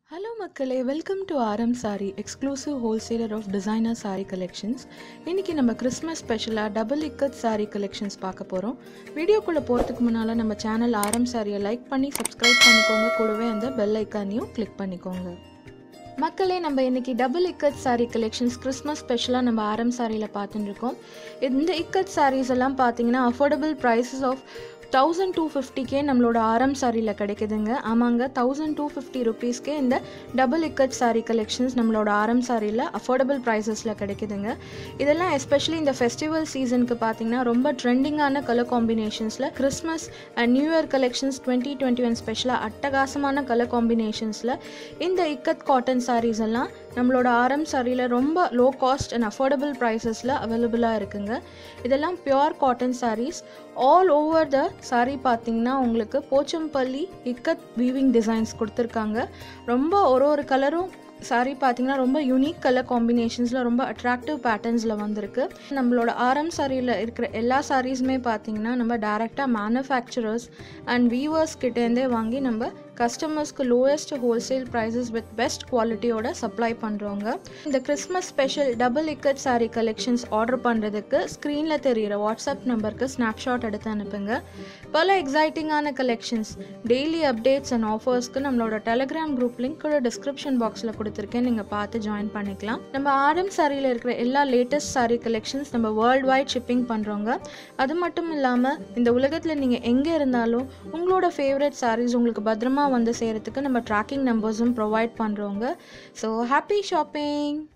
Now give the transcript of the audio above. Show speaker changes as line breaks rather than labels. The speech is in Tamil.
ஹலோ மக்களே welcome to Aaram sari exclusive wholesaler of designer sari collections இன்றைக்கி நம்ம கிறிஸ்மஸ் ஸ்பெஷலாக டபுள் இக்கத் சாரி கலெக்ஷன்ஸ் பார்க்க போகிறோம் வீடியோக்குள்ளே போகிறதுக்கு முன்னால் நம்ம சேனல் ஆரம் சாரியை லைக் பண்ணி சப்ஸ்கிரைப் பண்ணிக்கோங்க கூடவே அந்த பெல் ஐக்கானையும் கிளிக் பண்ணிக்கோங்க மக்களே நம்ம இன்னைக்கு double ikat sari collections Christmas ஸ்பெஷலாக நம்ம ஆரம் சாரியில் பார்த்துட்டு இருக்கோம் இந்த இக்கத் சாரீஸ் எல்லாம் பார்த்தீங்கன்னா affordable prices of thousand two ஃபிஃப்டிக்கே நம்மளோட ஆரம் சாரியில் கிடைக்குதுங்க ஆமாங்க தௌசண்ட் டூ ஃபிஃப்டி ருபீஸ்க்கே இந்த டபுள் இக்கட் சாரீ கலெக்ஷன்ஸ் நம்மளோட ஆரம் சாரியில் அஃபோர்டபுள் ப்ரைஸஸில் கிடைக்குதுங்க இதெல்லாம் எஸ்பெஷலி இந்த ஃபெஸ்டிவல் சீசனுக்கு பார்த்தீங்கன்னா ரொம்ப ட்ரெண்டிங்கான கலர் காம்பினேஷன்ஸில் Christmas and new year collections twenty twenty one ஸ்பெஷலாக அட்டகாசமான கலர் காம்பினேஷன்ஸில் இந்த இக்கத் காட்டன் சாரீஸ் எல்லாம் நம்மளோட ஆரம் சாரியில் ரொம்ப லோ காஸ்ட் அண்ட் அஃபோர்டபுள் ப்ரைஸஸில் அவைலபிளாக இருக்குங்க இதெல்லாம் pure cotton saris all over the sari பார்த்தீங்கன்னா உங்களுக்கு போச்சம்பள்ளி இக்கத் வீவிங் டிசைன்ஸ் கொடுத்துருக்காங்க ரொம்ப ஒரு ஒரு கலரும் சாரீ பார்த்தீங்கன்னா ரொம்ப யூனிக் கலர் காம்பினேஷன்ஸில் ரொம்ப அட்ராக்டிவ் பேட்டர்ன்ஸில் வந்திருக்கு நம்மளோட ஆரம் சாரியில் இருக்கிற எல்லா சாரீஸுமே பார்த்தீங்கன்னா நம்ம டேரெக்டாக மேனுஃபேக்சரர்ஸ் அண்ட் வீவர்ஸ் கிட்டேருந்தே வாங்கி நம்ம கஸ்டமர்ஸ்க்கு lowest wholesale prices with best குவாலிட்டியோட சப்ளை பண்ணுறோங்க இந்த Christmas special double ikat sari collections order பண்ணுறதுக்கு ஸ்க்ரீனில் தெரிகிற வாட்ஸ்அப் நம்பருக்கு ஸ்னாப்ஷாட் எடுத்து அனுப்புங்க பல எக்ஸைட்டிங்கான கலெக்ஷன்ஸ் டெய்லி அப்டேட்ஸ் அண்ட் ஆஃபர்ஸ்க்கு நம்மளோட டெலிகிராம் குரூப் லிங்க் கூட டிஸ்கிரிப்ஷன் பாக்ஸில் கொடுத்துருக்கேன் நீங்கள் பார்த்து ஜாயின் பண்ணிக்கலாம் நம்ம ஆடம் சாரியில் இருக்கிற எல்லா லேட்டஸ்ட் சாரீ கலெக்ஷன்ஸ் நம்ம வேர்ல்டு வைட் ஷிப்பிங் பண்ணுறோங்க அது மட்டும் இல்லாமல் இந்த உலகத்தில் நீங்கள் எங்கே இருந்தாலும் உங்களோட ஃபேவரட் சாரீஸ் உங்களுக்கு பத்திரமா வந்து சேரத்துக்கு நம்ம ட்ராக்கிங் நம்பர்ஸும் ப்ரொவைட் பண்ணுறோங்க ஸோ ஹாப்பி ஷாப்பிங்